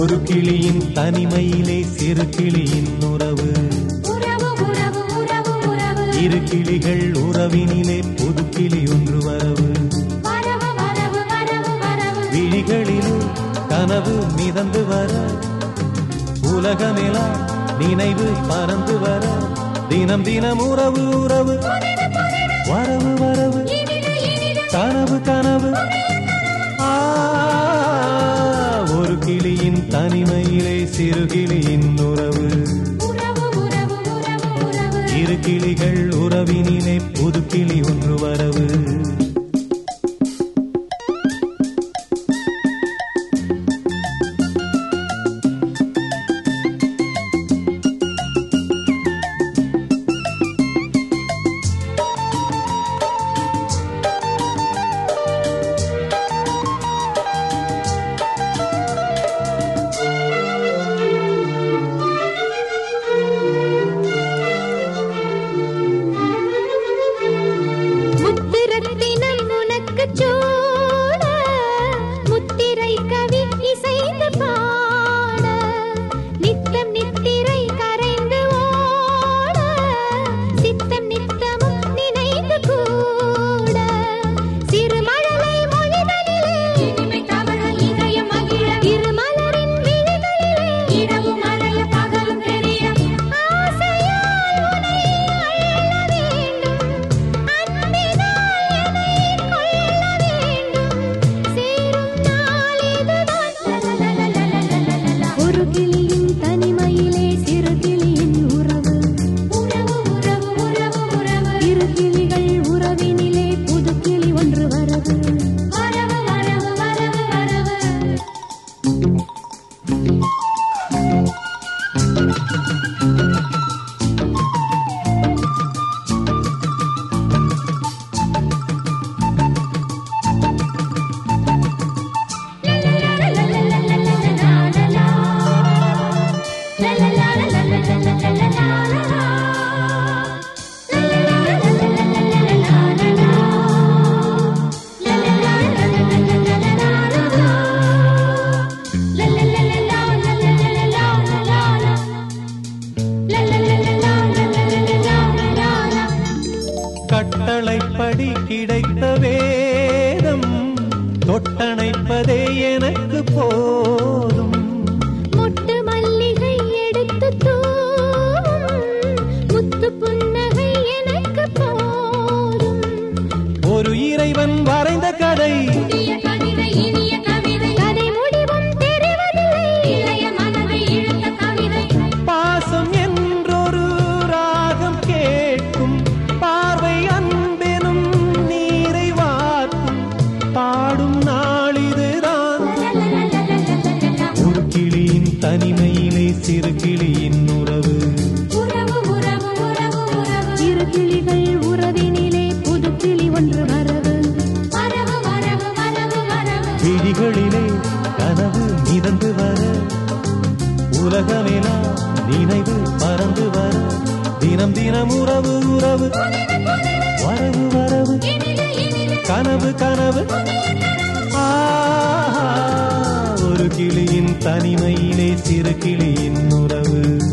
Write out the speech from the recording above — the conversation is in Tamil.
ஒரு கிளியின் தனிமையிலே சிறு கிளியின் உறவு உறவு உறவு உறவு உறவு இரு கிளிகள் உறவினிலே புது கிளி ஒன்று வரவு வரவு வரவு வரவு வரவு விழிகளிலே கனவு மிதந்து வர உலகமெல்லாம் நினைவு பறந்து வர தினம் தினம் உறவு உறவு வரவு வரவு இனிது இனிது கனவு கனவு ஆ, ஒரு கிளியின் தனிமையிலே சிறு கிளியின் உறவு உறவு உறவு உறவு உறவு இரு கிளிகள் உறவினிலே புது கிளி ஒன்று வரவு முத்திரத்தினம் உனக்கு சூட முத்திரை கவி இசைந்து பாட நித்தம் நித்திரை கரைந்து ஓட சித்தம் நித்தமும் நினைந்து கூட சிறு மழலை மொழிகளிலே இனிமை தவழ இதயம் மகிழ இரு மலரின் விழிகளிலே இரவு மறைய பகலும் தெரிய ஆசையால் உனை அள்ள வேண்டும் அன்பினால் என்னை கொள்ள வேண்டும் சேரும் நாள் இதுதான் ஒரு கிளியின் தனிமையிலே சிறு கிளியின் உறவு உறவு உறவு உறவு உறவு இரு கிளிகள் உறவினிலே புது கிளி ஒன்று வரவு வரவு வரவு வரவு வரவு கட்டளைப்படி கிடைத்த வேதம் தொட்டணைப்பதே எனக்கு போதும் மொட்டு மல்லிகை எடுத்து தூவும் முத்து புன்னகை எனக்கு போதும் ஒரு இறைவன் வரைந்த கதை புதிய கவிதை இனிய கவிதை கதை முடிவும் தெரிவதில்லை இளைய மனதை இழுத்த கவிதை பாசம் என்றொரு ராகம் கேட்கும் பார்வை அன்பெனும் நீரை வார்க்கும் பாடும் நாளிதுதான் ஒரு கிளியின் தனிமையிலே சிறு கிளியின் உறவு உறவு உறவு உறவு உறவு இரு கிளிகள் உறவினிலே புது கிளி ஒன்று வரவு வரவு வரவு வரவு வரவு விழிகளிலே கனவு மிதந்து வர உலகமெல்லாம் நினைவு பறந்து வர தினம் தினம் உறவு உறவு வரவு வரவு இனிது இனிது கனவு கனவு ஆ, ஒரு கிளியின் தனிமையிலே சிறு கிளியின் உறவு